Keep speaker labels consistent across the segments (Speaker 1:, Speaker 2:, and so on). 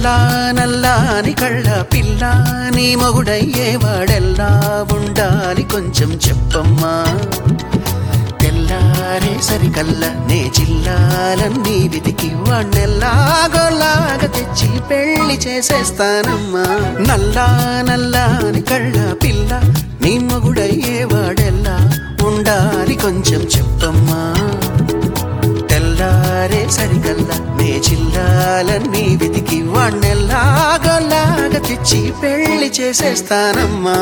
Speaker 1: నల్లా నల్లాని కళ్ళ పిల్ల నీ మొగుడయ్యేవాడెల్లా ఉండాలి కొంచెం చెప్పమ్మా తెల్లారే సరికల్లా నే జిల్లాలన్నీ వెతికి వాణ్ణెల్లాగోలాగా తెచ్చి పెళ్లి చేసేస్తానమ్మా నల్లా నల్లాని కళ్ళ పిల్ల నీ మొగుడయ్యేవాడెల్లా ఉండాలి కొంచెం చెప్పమ్మా తెల్లారే సరికల్లా నే జిల్లాలన్నీ వెతికి వాణ్ణెల్లాగోలాగా తెచ్చి పెళ్లి చేసేస్తానమ్మా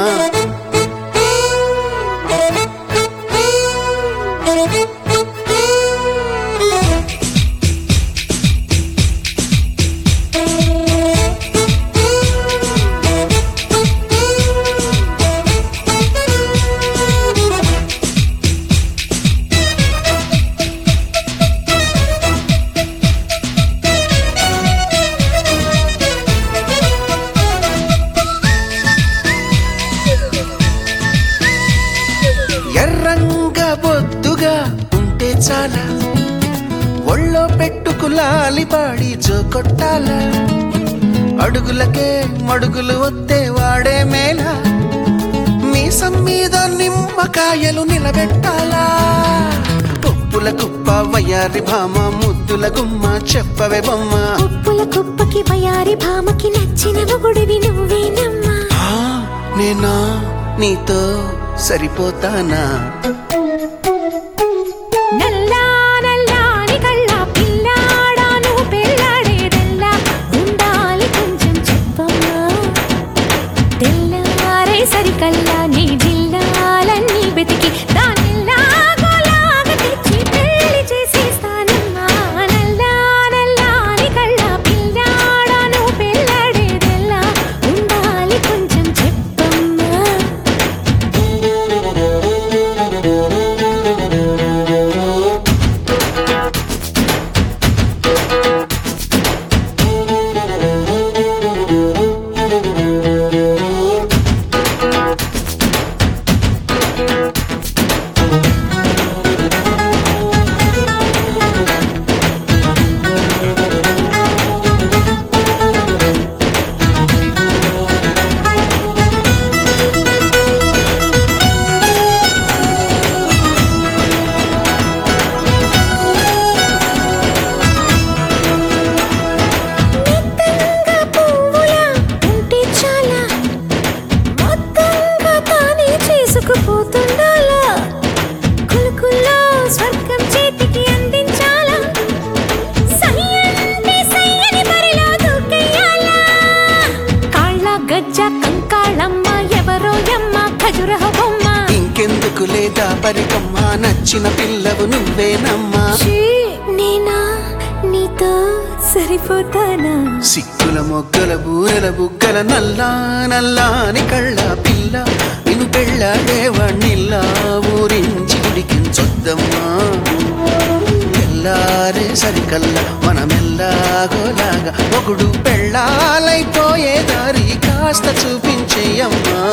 Speaker 1: ఎర్రంగా బొద్దుగా ఉంటే చాలా ఒళ్ళో పెట్టుకులాలి పాడి జోకొట్టాల అడుగులకే మడుగులు వత్తే వాడే మేళ మీసం మీద నిమ్మకాయలు నిలబెట్టాలా పప్పుల కుప్ప వయ్యారి భామ ముద్దుల గుమ్మ చెప్పవే బొమ్మ
Speaker 2: ఉప్పుల కుప్పకి వయారి భామకి నచ్చిన మొగుడివి నువ్వేనమ్మా
Speaker 1: ఆ, నేనా నీతో సరిపోతానా
Speaker 2: నల్లా నల్లాని కళ్ళ పిల్లాడాను పెళ్ళాడేదెల్లా ఉండాలి కొంచెం చెప్పమ్మా తెల్లారే సరికల్లా నీ జిల్లాలన్నీ వెతికి దానిలాగోలాగా తెచ్చి పెళ్లి చేసేస్తానమ్మా నల్లా నల్లాని కళ్ళ పిల్లాడాను పెళ్ళాడేదెల్లా ఉండాలి కొంచెం చెప్పమ్మా మెత్తంగా పువ్వులా ఉంటే చాలా మొత్తంగా తానే చేసుకుపోతుండాలా కులుకుల్లో స్వర్గం చేతికి అందించాలా సై అంటే సయ్యని బరిలో దూకెయ్యాలా కాళ్ళ గజ్జ కంకాళమ్మ ఎవరో యమ్మ ఖజురహ బొమ్మ
Speaker 1: ఇంకెందుకు లేదా పరికమ్మ నచ్చిన పిల్లవు నువ్వేనమ్మా
Speaker 2: ఛీ, నేనా నీతో సరిపోతానా
Speaker 1: సిక్కుల మొగ్గల బూరెల బుగ్గల నల్లా నల్లాని కళ్ళ పిల్ల నిన్ను పెళ్ళాడేవాణ్ణిల్లా ఊరించి ఉడికించొద్దమ్మా తెల్లారే సరికల్లా మనమెల్లాగోలాగా ఒకడు పెళ్ళాలైపోయే దారి కాస్త చూపించేయమ్మా